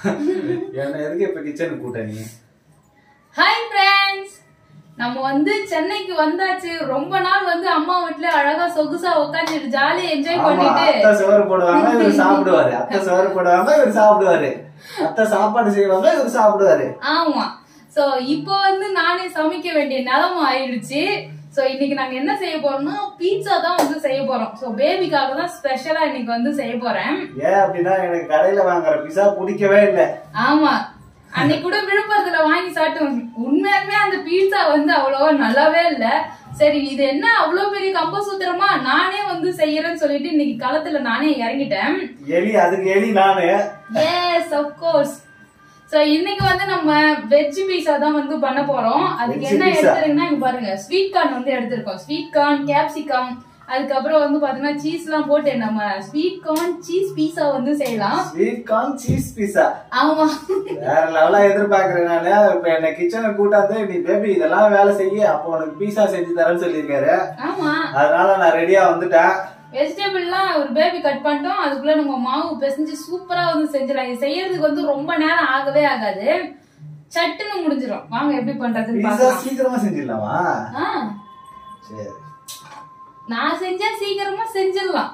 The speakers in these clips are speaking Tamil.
என்ன எதுக்கு இப்ப கிச்சனுக்கு கூட்ட நீ ஹாய் ஃப்ரெண்ட்ஸ் நம்ம வந்து சென்னைக்கு வந்தாச்சு ரொம்ப நாள் வந்து அம்மா வீட்ல அழகா சொகுசா உட்காந்துட்டு ஜாலியா என்ஜாய் ஆமா பண்ணிட்டு அத்தை சோறு போடுவாங்க இவர் சாப்பிடுவாரு அத்தை சோறு போடுவாங்க இவர் சாப்பிடுவாரு அத்தை சாப்பாடு செய்வாங்க இவர் சாப்பிடுவாரு ஆமா சோ இப்போ வந்து நானே சமைக்க வேண்டிய நிலைமை ஆயிடுச்சு சோ இன்னைக்கு நாங்க என்ன செய்ய போறோம்னா பீட்சா தான் வந்து செய்ய போறோம் சோ பேபிக்காக தான் ஸ்பெஷலா இன்னைக்கு வந்து செய்ய போறேன் ஏன் அப்படின்னா எனக்கு கடையில வாங்குற பிஸா பிடிக்கவே இல்லை ஆமா அன்னைக்கு கூட விழுப்புரத்துல வாங்கி சாப்பிட்டோம் உண்மையாலுமே அந்த பீட்சா வந்து அவ்வளவா நல்லாவே இல்ல சரி இது என்ன அவ்வளவு பெரிய கம்பசூத்திரமா நானே வந்து செய்யறேன்னு சொல்லிட்டு இன்னைக்கு களத்துல நானே இறங்கிட்டேன் எலி அதுக்கு எலி நானு எஸ் கோர்ஸ் சோ இன்னைக்கு வந்து நம்ம வெஜ் பீஸா தான் வந்து பண்ண போறோம் அதுக்கு Veg என்ன pizza. எடுத்துருக்கீங்கன்னா இங்க பாருங்க ஸ்வீட் கார்ன் வந்து எடுத்திருக்கோம் ஸ்வீட் கார்ன் கேப்சிகம் அதுக்கப்புறம் வந்து பாத்தீங்கன்னா சீஸ் எல்லாம் போட்டு நம்ம ஸ்வீட் கார்ன் சீஸ் பீஸா வந்து செய்யலாம் ஸ்வீட் கார்ன் சீஸ் பிஸா ஆமா வேற லெவலா எதிர்பார்க்கறேன் நானு இப்ப என்ன கிச்சனுக்கு கூட்டாந்து நீ பேபி இதெல்லாம் வேலை செய்ய அப்போ உனக்கு பீஸா செஞ்சு தரேன்னு சொல்லியிருக்காரு ஆமா அதனால நான் ரெடியா வந்துட்டேன் வெஜிடபிள்லாம் ஒரு பேபி கட் பண்ணிட்டோம் அதுக்குள்ள நம்ம மாவு பிசைஞ்சு சூப்பரா வந்து செஞ்சிடலாம் இது செய்யறதுக்கு வந்து ரொம்ப நேரம் ஆகவே ஆகாது சட்டுன்னு முடிஞ்சிடும் வாங்க எப்படி பண்றதுன்னு பீஸா பார்க்கலாம் சீக்கிரமா செஞ்சிடலாமா ஆ, சரி நான் செஞ்சா சீக்கிரமா செஞ்சிடலாம்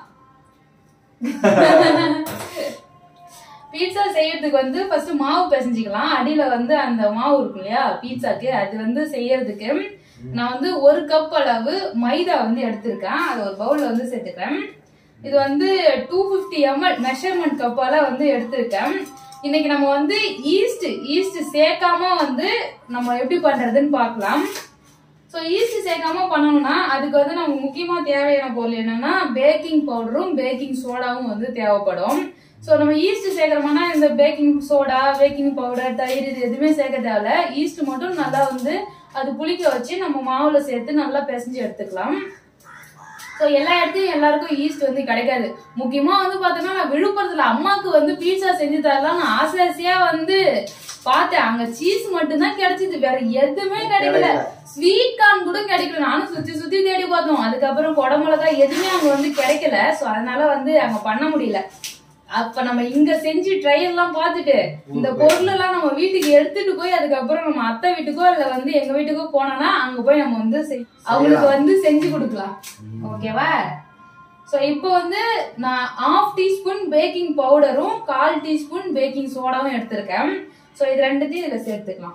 பீட்சா செய்யறதுக்கு வந்து ஃபர்ஸ்ட் மாவு பிசைஞ்சுக்கலாம் அடியில வந்து அந்த மாவு இருக்கும் இல்லையா பீட்சாக்கு அது வந்து செய்யறதுக்கு நான் வந்து ஒரு கப் அளவு மைதா வந்து எடுத்திருக்கேன் அது ஒரு பவுல்ல வந்து சேர்த்துக்கிறேன் இது வந்து டூ ஃபிஃப்டி எம்எல் மெஷர்மெண்ட் கப்பால வந்து எடுத்திருக்கேன் இன்னைக்கு நம்ம வந்து ஈஸ்ட் ஈஸ்ட் சேர்க்காம வந்து நம்ம எப்படி பண்றதுன்னு பார்க்கலாம் ஸோ ஈஸ்ட் சேர்க்காம பண்ணணும்னா அதுக்கு வந்து நமக்கு முக்கியமா தேவையான பொருள் என்னன்னா பேக்கிங் பவுடரும் பேக்கிங் சோடாவும் வந்து தேவைப்படும் ஸோ நம்ம ஈஸ்ட் சேர்க்கறோம்னா இந்த பேக்கிங் சோடா பேக்கிங் பவுடர் தயிர் இது எதுவுமே சேர்க்க தேவையில்ல ஈஸ்ட் மட்டும் நல்லா வந்து அது புளிக்க வச்சு நம்ம மாவுல சேர்த்து நல்லா பிசைஞ்சு எடுத்துக்கலாம் ஸோ எல்லா இடத்துலயும் எல்லாருக்கும் ஈஸ்ட் வந்து கிடைக்காது முக்கியமா வந்து பாத்தீங்கன்னா நான் விழுப்புரத்துல அம்மாக்கு வந்து பீட்சா செஞ்சு தரலாம் நான் ஆசை ஆசையா வந்து பார்த்தேன் அங்க சீஸ் மட்டும்தான் கிடைச்சது வேற எதுவுமே கிடைக்கல கிடைக்கல. ஸ்வீட் கார்ன் கூட கிடைக்கல நானும் சுத்தி சுத்தி தேடி பார்த்தோம் அதுக்கப்புறம் குடமிளகா எதுவுமே அங்க வந்து கிடைக்கல ஸோ அதனால வந்து அங்க பண்ண முடியல அப்ப நம்ம இங்க செஞ்சு ட்ரை எல்லாம் பார்த்துட்டு இந்த பொருள் எல்லாம் நம்ம வீட்டுக்கு எடுத்துட்டு போய் அதுக்கப்புறம் நம்ம அத்தை வீட்டுக்கோ இல்ல வந்து எங்க வீட்டுக்கோ போனோம்னா அங்க போய் நம்ம வந்து செய்- அவங்களுக்கு வந்து செஞ்சு கொடுக்கலாம் ஓகேவா சோ இப்போ வந்து நான் ஆஃப் டீஸ்பூன் பேக்கிங் பவுடரும் கால் டீஸ்பூன் பேக்கிங் சோடாவும் எடுத்திருக்கேன் சோ இது ரெண்டுத்தையும் இதுல சேர்த்துக்கலாம்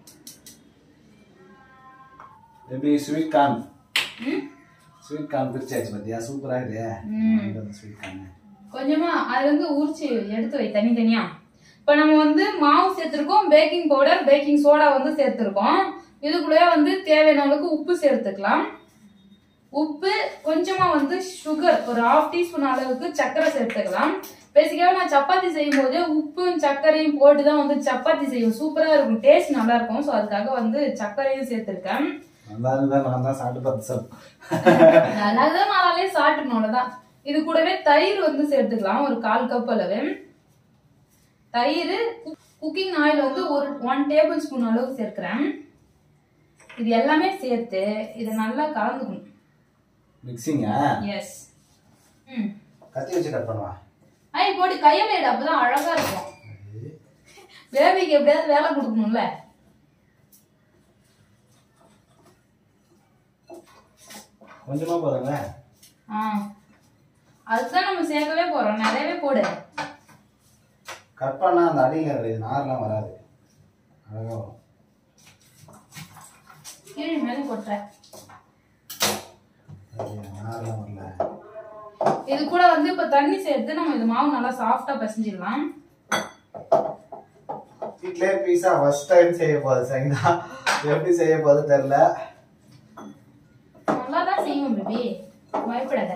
பேபி ஸ்வீட் கார்ன் ம்? ஸ்வீட் கார்ன் பிரிச்சாச்சு பாத்தியா சூப்பரா இல்லையா ஸ்வீட் கார்ன் கொஞ்சமா அது வந்து உரிச்சு எடுத்து வை தனித்தனியா இப்ப நம்ம வந்து மாவு சேர்த்திருக்கோம் பேக்கிங் பவுடர் பேக்கிங் சோடா வந்து சேர்த்திருக்கோம் இதுக்குள்ளேயே வந்து தேவையான அளவுக்கு உப்பு சேர்த்துக்கலாம் உப்பு கொஞ்சமா வந்து சுகர் ஒரு ஹாஃப் டீஸ்பூன் அளவுக்கு சர்க்கரை சேர்த்துக்கலாம் பேசிக்காவே நான் சப்பாத்தி செய்யும் போது உப்பும் சர்க்கரையும் போட்டு தான் வந்து சப்பாத்தி செய்யும் சூப்பரா இருக்கும் டேஸ்ட் நல்லா இருக்கும் ஸோ அதுக்காக வந்து சர்க்கரையும் சேர்த்திருக்கேன் நல்லா இருந்தா நான் தான் சாப்பிட்டு பார்த்து சாப்பிட்டேன் நல்லாதான் நாளாலே சாப்பிடணும் அவ்வளவுதான் இது கூடவே தயிர் வந்து சேர்த்துக்கலாம் ஒரு கால் கப் அளவு தயிர் குக்கிங் ஆயில் வந்து ஒரு ஒன் டேபிள் ஸ்பூன் அளவு சேர்க்கிறேன் இது எல்லாமே சேர்த்து இதை நல்லா கலந்துக்கணும் மிக்சிங்கா எஸ் ம் கத்தி வச்சு கட் பண்ணுவா ஐ போட்டு கையில எடு அப்பதான் அழகா இருக்கும் பேபிக்கு எப்படியாவது வேலை கொடுக்கணும்ல கொஞ்சமா போதுங்க ஆ அதுதான் நம்ம சேர்க்கவே போறோம் நிறையவே போடு கட் பண்ணா அந்த அடியில் இருக்கிற நார்லாம் வராது அழகா வரும் கீழே மேலே போட்டுறேன் அது நார்லாம் வரல இது கூட வந்து இப்ப தண்ணி சேர்த்து நம்ம இது மாவு நல்லா சாஃப்டா பிசைஞ்சிடலாம் வீட்லயே பீஸா ஃபர்ஸ்ட் டைம் செய்ய போகுது சரிங்களா எப்படி செய்ய போகுது தெரியல நல்லா தான் செய்வோம் பேபி பயப்படாத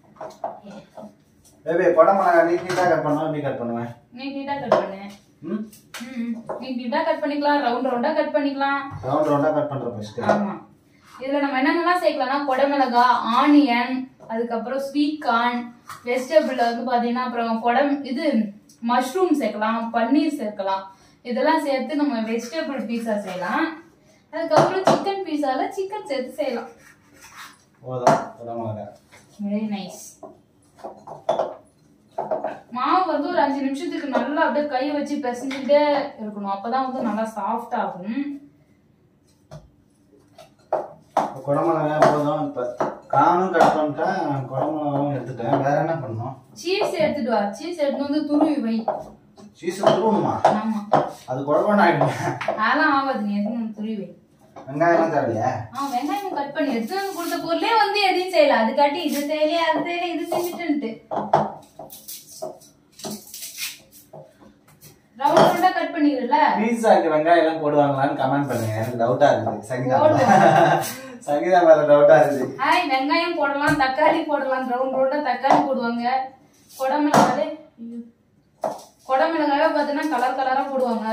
பேபி குடமிளகா நீட் நீட்டா கட் பண்ணுவேன் எப்படி கட் பண்ணுவேன் நீ நீட்டா கட் பண்ணு ம் ம் நீ நீட்டா கட் பண்ணிக்கலாம் ரவுண்ட் ரவுண்டா கட் பண்ணிக்கலாம் ரவுண்ட் ரவுண்டா கட் பண்ற ஃபர்ஸ்ட் ஆமா இதுல நம்ம என்னென்னலாம் சேர்க்கலாம்னா குடமிளகா ஆனியன் அதுக்கப்புறம் ஸ்வீட் கார்ன் வெஜிடபிள் வந்து பாத்தீங்கன்னா அப்புறம் குடம் இது மஷ்ரூம் சேர்க்கலாம் பன்னீர் சேர்க்கலாம் இதெல்லாம் சேர்த்து நம்ம வெஜிடபிள் பீஸா செய்யலாம் அதுக்கப்புறம் சிக்கன் பீஸால சிக்கன் சேர்த்து செய்யலாம் போதும் குடமிளகா வெரி நைஸ் மாவு வந்து ஒரு அஞ்சு நிமிஷத்துக்கு நல்லா அப்படியே கை வச்சு பிசைஞ்சுட்டே இருக்கணும் அப்பதான் வந்து நல்லா சாஃப்ட் ஆகும் குடமிளகா போதும் இப்போ காணும் கட் பண்ணிட்டேன் குடமிளகாவும் எடுத்துட்டேன் வேற என்ன பண்ணணும் சீஸ் எடுத்துட்டு வா சீஸ் எடுத்து வந்து துருவி வை சீஸ் துருவணுமா ஆமா அது குழம்பு ஆயிடுமே அதெல்லாம் ஆகாது நீ எதுவும் வந்து துருவி வை வெங்காயம்லாம் தேவையா ஆ வெங்காயம் கட் பண்ணி எடுத்து வந்து கொடுத்த பொருளே வந்து எதையும் செய்யல அது காட்டி இது செய்யலையே அது செய்யல இது செஞ்சுட்டு ரவுண்ட் ரவுண்டா கட் பண்ணிடுல பீஸாக்கு வெங்காயம் எல்லாம் போடுவாங்களான்னு கமெண்ட் பண்ணுங்க எனக்கு டவுட்டா இருக்குது சங்கீதா போடுவோம். சங்கீதா மேல டவுட்டா இருக்குது ஹாய் வெங்காயம் போடலாம் தக்காளி போடலாம் ரவுண்ட் ரவுண்டா தக்காளி போடுவாங்க குடமிளகாலே குடமிளகாவே பார்த்தீங்கன்னா கலர் கலரா போடுவாங்க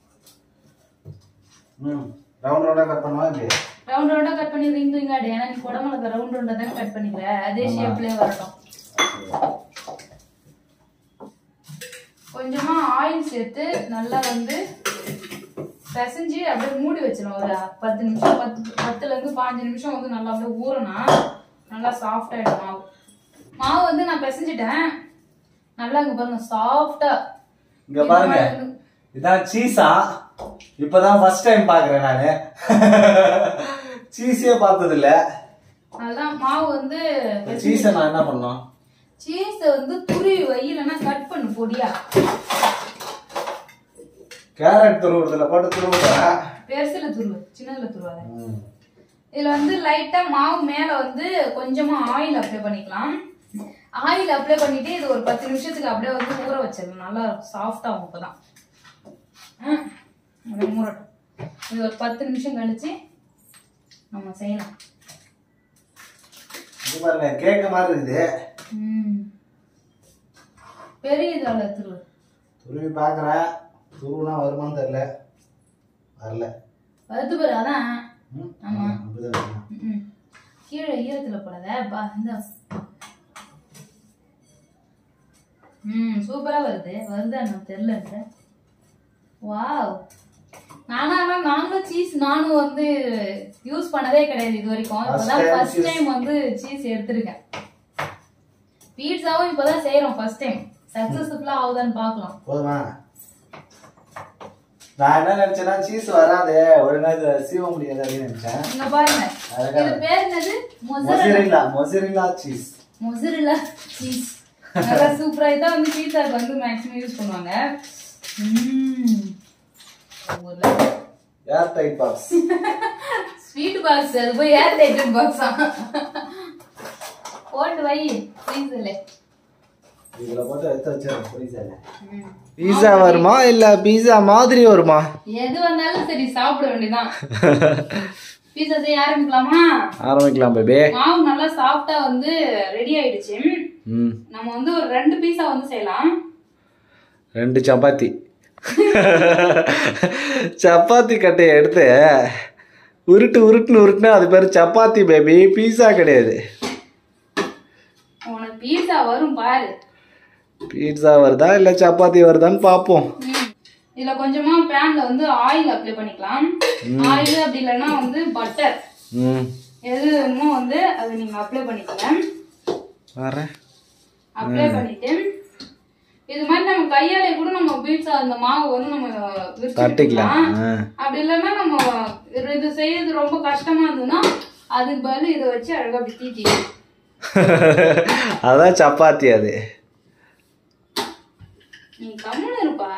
ம் ரவுண்ட் ரவுண்டா கட் பண்ணுவா இப்படி ரவுண்ட் ரவுண்டா கட் பண்ணி ரிங் ரிங் ஆடு ஏன்னா நீ குடமிளகா ரவுண்ட் ரவுண்டா தான் கட் பண்ணிக்கிற அதே ஷேப்லயே வரட்டும் கொஞ்சமா ஆயில் சேர்த்து நல்லா வந்து பிசைஞ்சு அப்படியே மூடி வச்சிடும் ஒரு பத்து நிமிஷம் பத்து பத்துல இருந்து பாஞ்சு நிமிஷம் வந்து நல்லா அப்படியே ஊறனா நல்லா சாஃப்ட் ஆயிடும் மாவு மாவு வந்து நான் பிசைஞ்சிட்டேன் நல்லா இங்க பாருங்க சாஃப்டா இங்க பாருங்க இதான் சீஸா இப்பதான் ஃபர்ஸ்ட் டைம் பாக்குறேன் நானு சீஸே பார்த்தது இல்ல அதான் மாவு வந்து சீஸை நான் என்ன பண்ணோம் சீஸ வந்து துருவி வை இல்லைன்னா கட் பண்ணு பொடியா கேரட் துருவுறதுல போட்டு துருவுறேன் பெருசுல துருவு சின்னதுல துருவாத இதுல வந்து லைட்டா மாவு மேல வந்து கொஞ்சமா ஆயில் அப்ளை பண்ணிக்கலாம் ஆயில் அப்ளை பண்ணிட்டு இது ஒரு பத்து நிமிஷத்துக்கு அப்படியே வந்து ஊற வச்சிடலாம் நல்லா சாஃப்ட் ஆகும் இப்பதான் ஆ, அப்படியே ஊறட்டும் இது ஒரு பத்து நிமிஷம் கழிச்சு நம்ம செய்யலாம் இது பாருங்க கேக்க மாதிரி இருக்குது ம். பெரிய இதால துருவு துருவி பாக்குறேன் துருவுனா வருமான்னு தெரியல வரல வறுத்து பாரு அதான் ம், ஆமா. அப்படிதான் வருமா? ம். கீழே ஈரத்துல போடாத பா இந்த ம் சூப்பரா வருது வருதா எனக்கு தெரியல வாவ் நானா ஆனா நாங்களும் சீஸ் நானும் வந்து யூஸ் பண்ணதே கிடையாது இது வரைக்கும் First இப்பதான் time ஃபர்ஸ்ட் cheese. டைம் வந்து சீஸ் எடுத்திருக்கேன் பீட்சாவும் இப்பதான் செய்யறோம் ஃபர்ஸ்ட் டைம் சக்சஸ்ஃபுல்லா ஆகுதான்னு பார்க்கலாம் போதுமா நான் என்ன நினைச்சேன்னா சீஸ் வராது ஒழுங்கா இதை சீவ முடியாது அப்படின்னு நினைச்சேன் இங்க பாருங்க அழகா இது பேர் என்னது mozzarella mozzarella mozzarella cheese mozzarella cheese நல்லா சூப்பரா இதான் வந்து பீட்சாக்கு வந்து மேக்ஸிமம் யூஸ் பண்ணுவாங்க airtight box sweet box அது போய் ஏர் டைட்டன் பாக்ஸா போட்டு வை ஃப்ரீசர்ல இதுல போட்டு எடுத்து வச்சிருக்கேன் புரியுதா பீஸா வருமா இல்ல பீஸா மாதிரி வருமா எது வந்தாலும் சரி சாப்பிட வேண்டியதான் பீட்சா செய்ய ஆரம்பிக்கலாமா ஆரம்பிக்கலாம் பேபே மாவு நல்லா சாஃப்டா வந்து ரெடி ஆயிடுச்சு ம் நம்ம வந்து ஒரு ரெண்டு பீஸா வந்து செய்யலாம் ரெண்டு சப்பாத்தி சப்பாத்தி கட்டையை எடுத்து உருட்டு உருட்டுன்னு உருட்டுனா அது பேர் சப்பாத்தி பேபி பீஸா கிடையாது உனக்கு பீஸா வரும் பாரு பீட்சா வருதா இல்லை சப்பாத்தி வருதான்னு பார்ப்போம் ம். இதுல கொஞ்சமா பேன்ல வந்து ஆயில் அப்ளை பண்ணிக்கலாம் ஆயில் அப்படி இல்லைன்னா வந்து பட்டர் ம் எது வேணுமோ வந்து அதை நீங்க அப்ளை பண்ணிக்கலாம் வரேன் அப்ளை பண்ணிட்டு இது மாதிரி நம்ம கையாலே கூட நம்ம பீட்சா அந்த மாவு வந்து நம்ம விரிச்சு தட்டிக்கலாம் எடுத்துக்கலாம். அப்படி இல்லைன்னா நம்ம இது- இது செய்யறது ரொம்ப கஷ்டமா இருந்ததுன்னா அதுக்கு பதில் இதை வச்சு அழகா அப்படி தீட்டி அதான் சப்பாத்தி அது நீ கம்முன்னு இருப்பா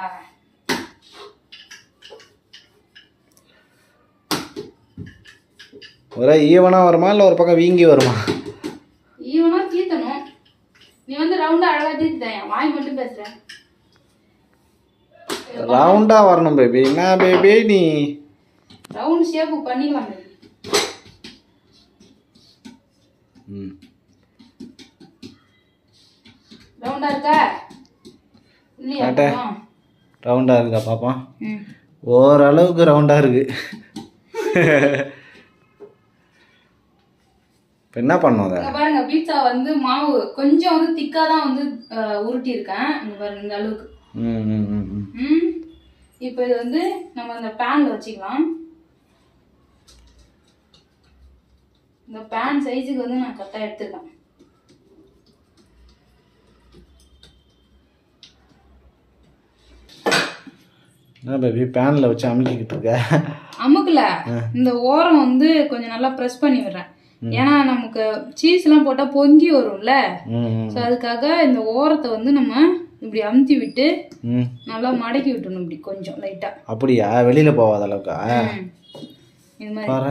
ஒரே ஈவனாக வருமா இல்லை ஒரு பக்கம் வீங்கி வருமா ஈவனா தீத்தணும் நீ வந்து ரவுண்டா அழகா தீத்துட்டேன் வாய் மட்டும் பேசுறேன் ரவுண்டாக வரணும் பேபி என்ன பேபி நீ ரவுண்ட் ஷேப் பண்ணிக்கலாம் baby. ம் ரவுண்டா இருக்கா இல்லையா காட்டு. அப்புறம்? ரவுண்டாக இருக்கா பாப்பா ம். ஓரளவுக்கு ரவுண்டாக இருக்கு இப்போ என்ன பண்ணோம் அதை இங்க பாருங்க பீட்சா வந்து மாவு கொஞ்சம் வந்து திக்கா தான் வந்து உருட்டி இருக்கேன் இங்க பாருங்க இந்த அளவுக்கு ம் ம் ம் ம் ம் இப்போ இது வந்து நம்ம இந்த பேன்ல வச்சுக்கலாம் இந்த பேன் சைஸுக்கு வந்து நான் கரெக்டாக எடுத்துருக்கேன் என்ன பேபி பேனில் வச்சு அமுக்கிக்கிட்டு இருக்க அமுக்கல இந்த ஓரம் வந்து கொஞ்சம் நல்லா ப்ரெஸ் பண்ணி விடுறேன் ஏன்னா நமக்கு சீஸ் எல்லாம் போட்டா பொங்கி வரும்ல ம் ம், ஸோ அதுக்காக இந்த ஓரத்தை வந்து நம்ம இப்படி அமுத்தி விட்டு ம் நல்லா மடக்கி விட்டணும் இப்படி கொஞ்சம் லைட்டா அப்படியா வெளியில் போகாத அளவுக்கா இது மாதிரி பாரு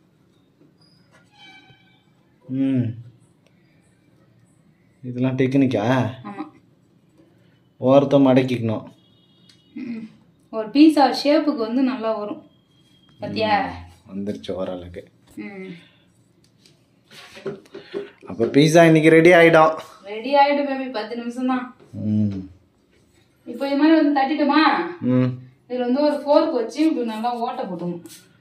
ம் இதெல்லாம் டெக்னிக்கா ஆமா ஓரத்தை மடக்கிக்கணும் ம். ஒரு பீஸா ஷேப்புக்கு வந்து நல்லா வரும் பாத்தியா வந்துருச்சு ஓரளவுக்கு ம் அப்போ பீஸா இன்னைக்கு ரெடி ஆகிடும் ரெடி ஆயிடும் பேபி பத்து நிமிஷம் தான் ம் இப்போ இது மாதிரி வந்து தட்டிட்டுமா ம் இதுல வந்து ஒரு ஃபோர்க் வச்சு இப்படி நல்லா ஓட்டை போட்டுணும்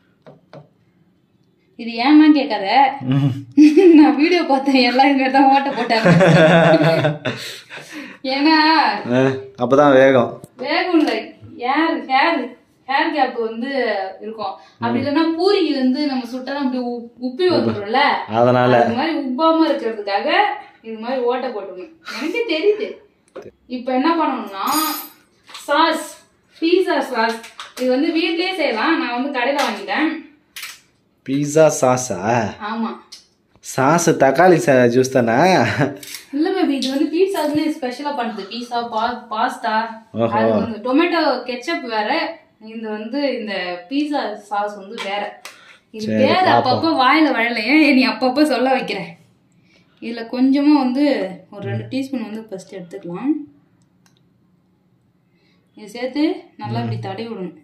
இது ஏன்னா கேட்காத ம் நான் வீடியோ பார்த்தேன் எல்லாம் இது மாதிரி தான் ஓட்டை போட்டாங்க ஏன்னா அப்போ தான் வேகம் வேகம் இல்லை ஹேர் ஹேர் ஹேர் கேப் வந்து இருக்கும் அப்படி இல்லைன்னா பூரிக்கு வந்து நம்ம சுட்டா அப்படி உப்- உப்பி வந்துடும்ல அதனால் அது மாதிரி உப்பாம இருக்கிறதுக்காக இது மாதிரி ஓட்டை போட்டுக்கணும் எனக்கே தெரியுது இப்போ என்ன பண்ணணும்னா சாஸ் பீஸா சாஸ் இது வந்து வீட்லயே செய்யலாம் நான் வந்து கடையில வாங்கிட்டேன் பீஸா சாஸா ஆமா சாஸு தக்காளி சா ஜூஸ் தானே இல்ல பேபி இது வந்து பீஸாக்குன்னு ஸ்பெஷலா பண்ணுது பீஸா பா பாஸ்தா ஓஹோ. அது வந்து டொமேட்டோ கெச்சப் வேற இந்த வந்து இந்த பீஸா சாஸ் வந்து வேற இது சரி, பேர் அப்பப்போ வாயில வழலையே நீ அப்பப்போ சொல்ல வைக்கிறேன் இதுல கொஞ்சமா வந்து ஒரு ரெண்டு டீஸ்பூன் வந்து ஃபர்ஸ்ட் எடுத்துக்கலாம் இது சேர்த்து நல்லா இப்படி தடவி விடணும்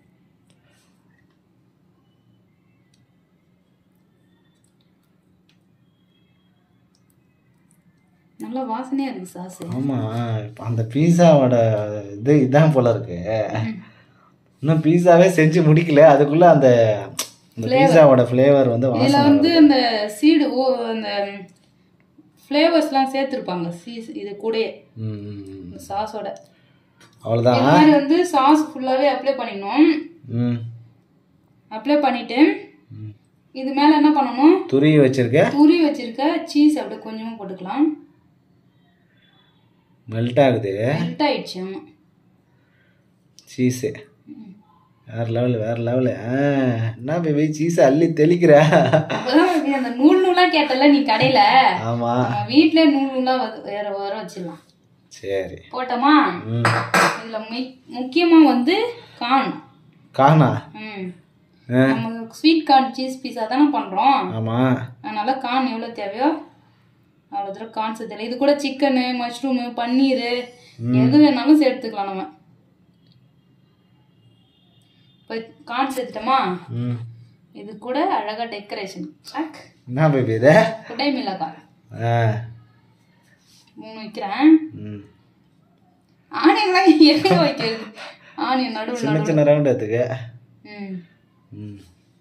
நல்லா வாசனையா இருக்கு சாஸ் ஆமாம் இப்போ அந்த பீஸாவோட இது இதான் போல இருக்கு இன்னும் பீஸாவே செஞ்சு முடிக்கல அதுக்குள்ள அந்த அந்த பீஸாவோட ஃப்ளேவர் வந்து இதுல வாசனை வந்து அந்த சீடு ஓ அந்த ஃப்ளேவர்ஸ்லாம் சேர்த்துருப்பாங்க சீஸ் இது கூடயே ம், ம், ம். இந்த சாஸோட அவ்வளோதான் இது மாதிரி வந்து சாஸ் ஃபுல்லாவே அப்ளை பண்ணிடணும் ம் அப்ளை பண்ணிட்டு ம். இது மேல என்ன பண்ணணும் துருவி வச்சிருக்க துரி வச்சிருக்க சீஸ் அப்படியே கொஞ்சமா போட்டுக்கலாம் மெல்ட் ஆகுது மெல்ட் ஆயிடுச்சு ஆமா சீஸு வேற லெவல் வேற லெவலு என்ன பேபி சீஸை அள்ளி தெளிக்கிற அப்பதான் வந்து அந்த நூல் நூலா கேட்டல நீ கடையில ஆமா நம்ம வீட்லயே நூல் நூலா வ- வேற வர வச்சிடலாம் சரி போட்டோமா ம் இதுல மு- முக்கியமா வந்து கார்ன் காணா ம் ஆ, நம்ம ஸ்வீட் கார்ன் சீஸ் பீஸா தானே பண்றோம் ஆமா அதனால கார்ன் எவ்வளோ தேவையோ அவ்வளோ தூரம் கார்ன் சேர்த்துல இது கூட சிக்கனு மஷ்ரூமு பன்னீர் எது வேணாலும் சேர்த்துக்கலாம் நம்ம இப்போ கார்ன் சேர்த்துட்டோமா ம் இது கூட அழகா டெக்கரேஷன் என்ன பேபி இது குடை மிளகாய் ஆ மூணு வைக்கிறேன் ம் ஆனியன்லாம் எங்க வைக்கிறது ஆனியன் நடுவில் சின்ன நடுவில் சின்ன ரவுண்ட் எடுத்துக்க ம் ம்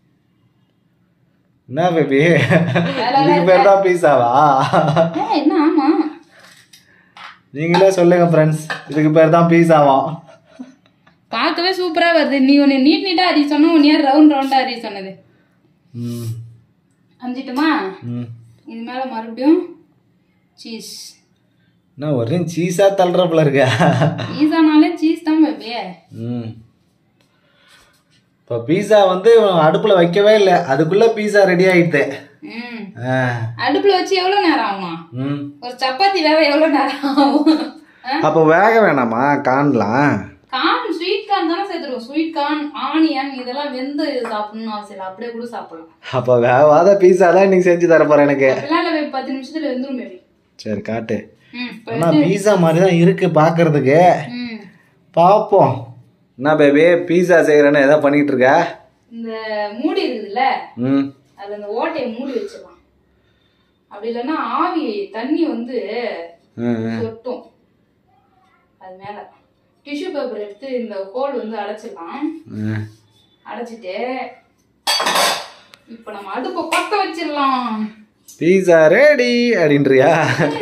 என்ன பேபி இதுக்கு பேர் தான் பீஸாவா ஏ, என்ன ஆமா நீங்களே சொல்லுங்க ஃப்ரெண்ட்ஸ் இதுக்கு பேர் தான் பீஸாவா பார்க்கவே சூப்பரா வருது நீ ஒன்று நீட் நீட்டா அறிய சொன்ன ஒன் இயர் ரவுண்ட் ரவுண்டா அறிய சொன்னது ம் அஞ்சிட்டுமா ம் இது மேல மறுபடியும் சீஸ் என்ன ஒரே சீஸாக தள்ளுறப்பல இருக்க பீஸானாலே சீஸ் தான் பேபி ம் இப்போ பீஸா வந்து அடுப்பில் வைக்கவே இல்லை அதுக்குள்ளே பீஸா ரெடி ஆயிடுது ம் ஆ அடுப்புல வச்சு எவ்வளவு நேரம் ஆகுமா ம் ஒரு சப்பாத்தி வேக எவ்வளவு நேரம் ஆகும் அப்போ வேக வேணாமா காணலாம் கார்ன் ஸ்வீட் கார்ன் தானே சேர்த்துருவோம் ஸ்வீட் கார்ன் ஆனியன் இதெல்லாம் வெந்து சாப்பிடணும்னு அவசியம் இல்லை அப்படியே கூட சாப்பிடலாம் அப்போ வேகாத பீஸா தான் இன்னைக்கு செஞ்சு தர போகிறேன் எனக்கு அப்படிலாம் இல்லை baby, பத்து நிமிஷத்துல வெந்துரும் பேபி சரி காட்டு ம் இப்ப ஆனால் பீஸா மாதிரி தான் இருக்கு பார்க்கறதுக்கு ம் பார்ப்போம் என்ன பேபி பீஸா செய்கிறேன்னு எதோ பண்ணிட்டு இருக்க இந்த மூடி இருக்குதுல்ல ம் அதுல இந்த ஓட்டையை மூடி வச்சிடலாம் அப்படி இல்லைன்னா ஆவி தண்ணி வந்து ம் ம். சொட்டும் அது மேல டிஷ்யூ பேப்பர் எடுத்து இந்த ஹோல் வந்து அடைச்சிடலாம் ம் அடைச்சிட்டு இப்போ நம்ம அடுப்பை பத்த வச்சிடலாம் பீஸா ரெடி அப்படின்றியா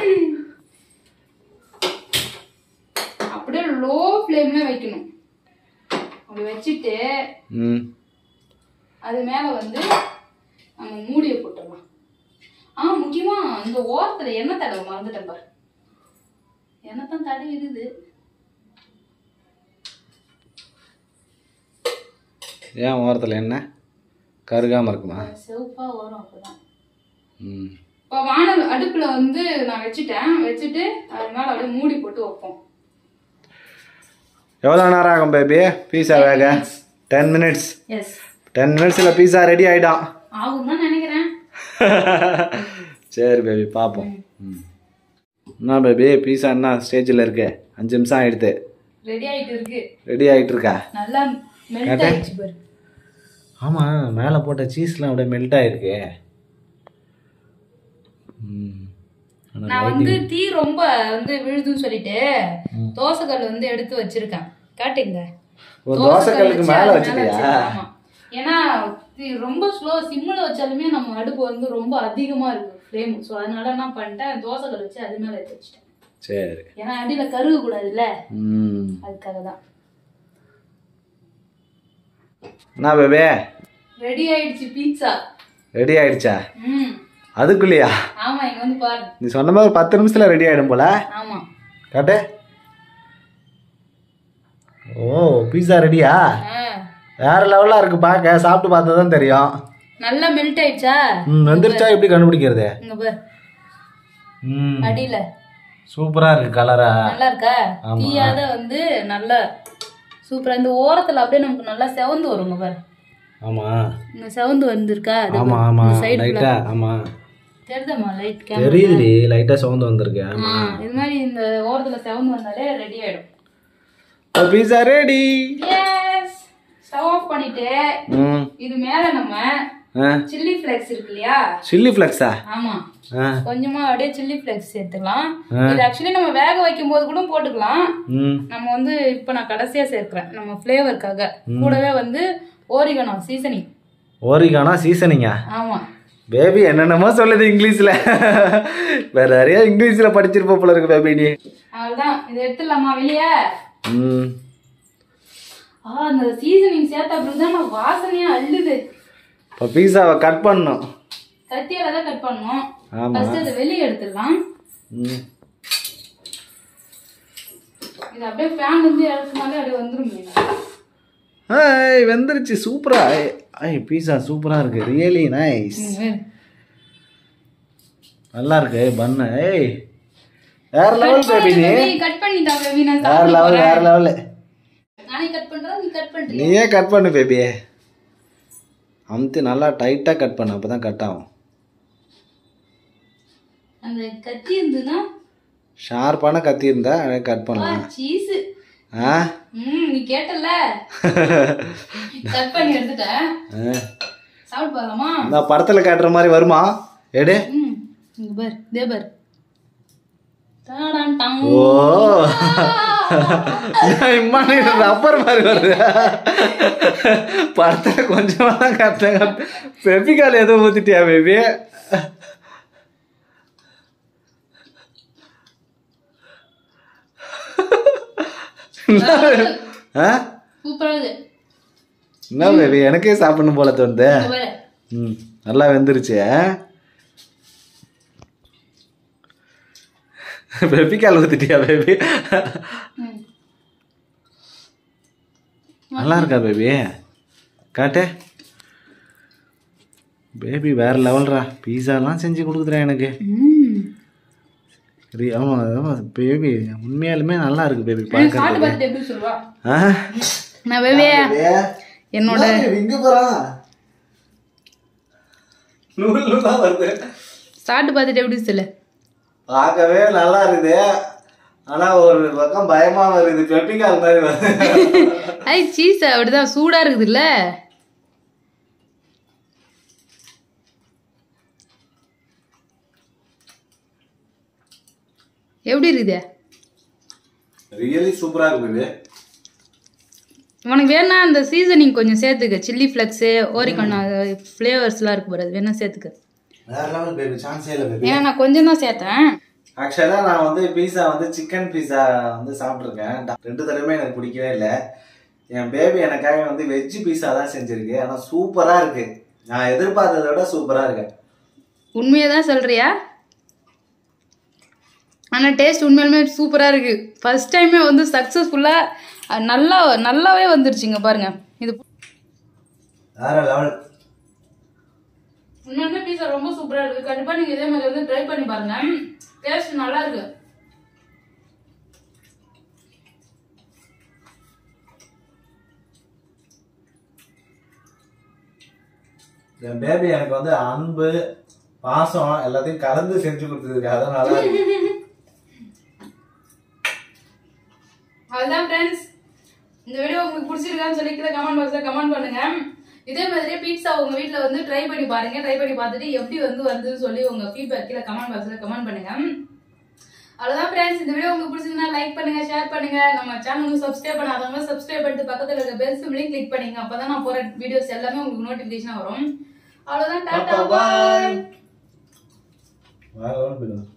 அப்படியே லோ ஃப்ளேம்ல வைக்கணும் அப்படி வச்சுட்டு ம் அது மேல வந்து நம்ம மூடியை போட்டுடலாம் ஆ முக்கியமா இந்த ஓரத்துல எண்ணெய் தடவை மறந்துட்டேன் பாரு எண்ணெய் தான் தடவி இருக்குது ஏன் ஓரத்தில் என்ன கருகாமல் இருக்குமா செவப்பா வரும் அப்பதான் ம் இப்போ வானல் அடுப்புல வந்து நான் வச்சுட்டேன் வச்சுட்டு அது மேல அப்படியே மூடி போட்டு வைப்போம் எவ்வளோ நேரம் ஆகும் பேபி பீஸா வேக டென் மினிட்ஸ் எஸ் டென் மினிட்ஸில் பீஸா ரெடி ஆகிடும் ஆகும் தான் நினைக்கிறேன் சரி பேபி பார்ப்போம் ம் என்ன பேபி பீஸா என்ன ஸ்டேஜில் இருக்கு அஞ்சு நிமிஷம் ஆகிடுது ரெடி ஆயிட்டு இருக்கு ரெடி ஆகிட்டு இருக்கா நல்லா மெல்ட் ஆயிடுச்சு பாரு ஆமாம் மேலே போட்ட சீஸ்லாம் அப்படியே மெல்ட் ஆகிருக்கு ம் ஆனா நான் வந்து தீ ரொம்ப வந்து விழுதுன்னு சொல்லிட்டு தோசைக்கல் வந்து எடுத்து வச்சிருக்கேன் காட்டுங்க ஒரு தோசைக்கல்லுக்கு வச்சு மேலே அது வச்சுட்டியா வச்சிருக்கேன், ஆமா. ஏன்னா தீ- ரொம்ப ஸ்லோ சிம்மில் வச்சாலுமே நம்ம அடுப்பு வந்து ரொம்ப அதிகமா இருக்கு ஃப்ளேம் ஸோ அதனால என்ன பண்ணிட்டேன் தோசைக்கல் வச்சு அது மேல எடுத்து வச்சிட்டேன் சரி ஏன்னா அடியில கருக கூடாதுல்ல ம் அதுக்காக தான் என்ன பேபி ரெடி ஆயிடுச்சு பீட்சா ரெடி ஆயிடுச்சா ம் அதுக்குள்ளேயா ஆமா இங்க வந்து பாரு நீ சொன்ன மாதிரி ஒரு பத்து நிமிஷத்தில் ரெடி ஆகிடும் போல ஆமா காட்டு ஓ பீஸா ரெடியா ஆ, வேற லெவலாக இருக்கு பார்க்க சாப்பிட்டு பார்த்தா தான் தெரியும் நல்லா மெல்ட் ஆயிடுச்சா ம் வந்துருச்சா எப்படி கண்டுபிடிக்கிறது இங்க பாரு ம் அடியில சூப்பராக இருக்கு கலரா நல்லா இருக்கா தீயாத வந்து நல்லா சூப்பரா இந்த ஓரத்துல அப்படியே நமக்கு நல்லா செவந்து வருங்க பாரு ஆமாம் இந்த செவந்து வந்திருக்கா அது ஆமாம் ஆமாம் லைட்டாக ஆமாம் தெரியுதாம்மா லைட் கேம் தெரியுதுடி லைட்டாக சவுண்ட் வந்திருக்கேன் இது மாதிரி இந்த ஓரத்துல செவந்து வந்தாலே ரெடி ஆயிடும் pizza ready yes stove off பண்ணிட்டு ம் இது மேல நம்ம ஆ சில்லி ஃபிளேக்ஸ் இருக்கு இல்லையா சில்லி ஃப்ளெக்ஸா ஆமா ஆ கொஞ்சமா அப்படியே சில்லி ஃபிளேக்ஸ் சேர்த்துக்கலாம் இது ஆக்சுவலி நம்ம வேக வைக்கும் போது கூட போட்டுக்கலாம் ம் நம்ம வந்து இப்போ நான் கடைசியா சேர்க்கிறேன் நம்ம ஃப்ளேவருக்காக கூடவே வந்து ஓரிகனோ சீசனிங் ஓரிகானா சீசனிங்கா ஆமா பேபி என்னென்னமோ சொல்லுது இங்கிலீஷில் வேற நிறைய இங்கிலீஷில் படிச்சிருப்ப போல இருக்கு பேபி நீ அவ்வளவுதான் இதை எடுத்துடலாமா வெளியே ம் ஆ அந்த சீசனிங் சேர்த்த அப்படிதான் நான் வாசனையா அள்ளுது இப்போ பீஸாவை கட் பண்ணணும் கத்தியால தான் கட் பண்ணணும் ஆமாம் ஃபர்ஸ்ட் அதை வெளியே எடுத்துடலாம் ம் இது அப்படியே ஃபேன் வந்து இறக்குனாலே அப்படியே வந்துரும் ஐய் வெந்துருச்சு சூப்பரா ஐய் பீஸா சூப்பராக இருக்கு ரியலி நைஸ் நல்லா இருக்கு பண்ணு ஏய் வேற லெவல் பேபி நீ கட் பண்ணிட்டா பேபி நான் வேற சாப்பிட லெவல் வேற லெவல் நானே கட் பண்றேன் நீ கட் பண்றியா நீயே கட் பண்ணு பேபி அமுத்தி நல்லா டைட்டாக கட் பண்ணு அப்போ தான் கட் ஆகும் அந்த கத்தி இருந்துன்னா ஷார்ப்பான கத்தி இருந்தா கட் பண்ணலாம் சீஸ் ஆ ம் நீ கேட்டல கட் பண்ணி எடுத்துட்டேன் ஆ. சாப்பிட்டு பார்க்கலாமா இந்த படத்தில் காட்டுற மாதிரி வருமா எடு ம் இங்க பார் இதே பார் டாடான் டாங். ஓ இம்மா நீ ரப்பர் மாதிரி வருது படத்தில் கொஞ்சமாக தான் காட்டுறேன் பெப்பிக்கால் எதுவும் ஊற்றிட்டியா பேபி ஆ சூப்பரா இருக்கு என்ன பேபி எனக்கே சாப்பிடணும் போல தோணுது இங்க பாரு ம் நல்லா வெந்துருச்சு பெப்பிக்கால் ஊற்றிட்டியா பேபி ம். நல்லா இருக்கா பேபி காட்டு பேபி வேற லெவல்ரா பீஸாலாம் செஞ்சு கொடுக்குறேன் எனக்கு ம் சரி ஆமாம் ஆமாம் பேபி உண்மையாலுமே நல்லா இருக்கு பேபி சாப்பிட்டு பார்க்கறது பார்த்துட்டு எப்படி சொல்லுவா ஆ நான் பேபி என்னோட இங்கே போகிறான் நூல் நூலாக வருது சாப்பிட்டு பார்த்துட்டு எப்படி சொல்லு பார்க்கவே நல்லா இருக்குது ஆனா ஒரு பக்கம் பயமா வருது பெப்பிக்கால் மாதிரி வருது ஐ சீஸ் அப்படிதான் சூடா இருக்குதுல்ல எப்படி இருக்குது ரியலி சூப்பரா இருக்கு பேபி உனக்கு வேணா அந்த சீசனிங் கொஞ்சம் சேர்த்துக்க சில்லி ஃப்ளெக்ஸு ஓரிகன் ஃப்ளேவர்ஸ்லாம் இருக்கு பாரு அது வேணா சேர்த்துக்க வேற லெவல் பேபி சான்ஸே இல்லை பேபி ஏன்னா நான் கொஞ்சம் தான் சேர்த்தேன் ஆக்சுவலாக நான் வந்து பீஸா வந்து சிக்கன் பீஸா வந்து சாப்பிட்ருக்கேன் ரெண்டு தடவை எனக்கு பிடிக்கவே இல்லை என் பேபி எனக்காக வந்து வெஜ் பீஸா தான் செஞ்சிருக்கு ஆனால் சூப்பராக இருக்கு நான் எதிர்பார்த்ததை விட சூப்பராக இருக்கு உண்மையை தான் சொல்றியா ஆனால் டேஸ்ட் உண்மையாலுமே சூப்பராக இருக்கு ஃபர்ஸ்ட் டைமே வந்து சக்ஸஸ்ஃபுல்லாக நல்லா நல்லாவே வந்துருச்சுங்க பாருங்க இது வேற லெவல் உண்மையுமே பீஸா ரொம்ப சூப்பரா இருக்கு கண்டிப்பா நீங்க இதே மாதிரி வந்து ட்ரை பண்ணி பாருங்க டேஸ்ட் நல்லா இருக்கு என் பேபி எனக்கு வந்து அன்பு பாசம் எல்லாத்தையும் கலந்து செஞ்சு கொடுத்துருக்கு அதனால அதுதான் ஃப்ரெண்ட்ஸ் இந்த வீடியோ உங்களுக்கு பிடிச்சிருக்கான்னு சொல்லி கீழே கமெண்ட் பாக்ஸ்ல கமெண்ட் பண்ணுங்க இதே மாதிரியே பீட்சா உங்க வீட்ல வந்து ட்ரை பண்ணி பாருங்க ட்ரை பண்ணி பார்த்துட்டு எப்படி வந்து வந்துன்னு சொல்லி உங்க ஃபீட்பேக் கீழே கமெண்ட் பாக்ஸ்ல கமெண்ட் பண்ணுங்க அவ்வளவுதான் ஃப்ரெண்ட்ஸ் இந்த வீடியோ உங்களுக்கு பிடிச்சிருந்தா லைக் பண்ணுங்க ஷேர் பண்ணுங்க நம்ம சேனலுக்கு சப்ஸ்கிரைப் பண்ணாதவங்க சப்ஸ்கிரைப் பண்ணிட்டு பக்கத்துல இருக்க பெல் சிம்லையும் கிளிக் பண்ணுங்க அப்பதான் நான் போற வீடியோஸ் எல்லாமே உங்களுக்கு நோட்டிபிகேஷன் வரும் அவ்வளவுதான் டாடா பாய் வேற லெவல் போயிடும்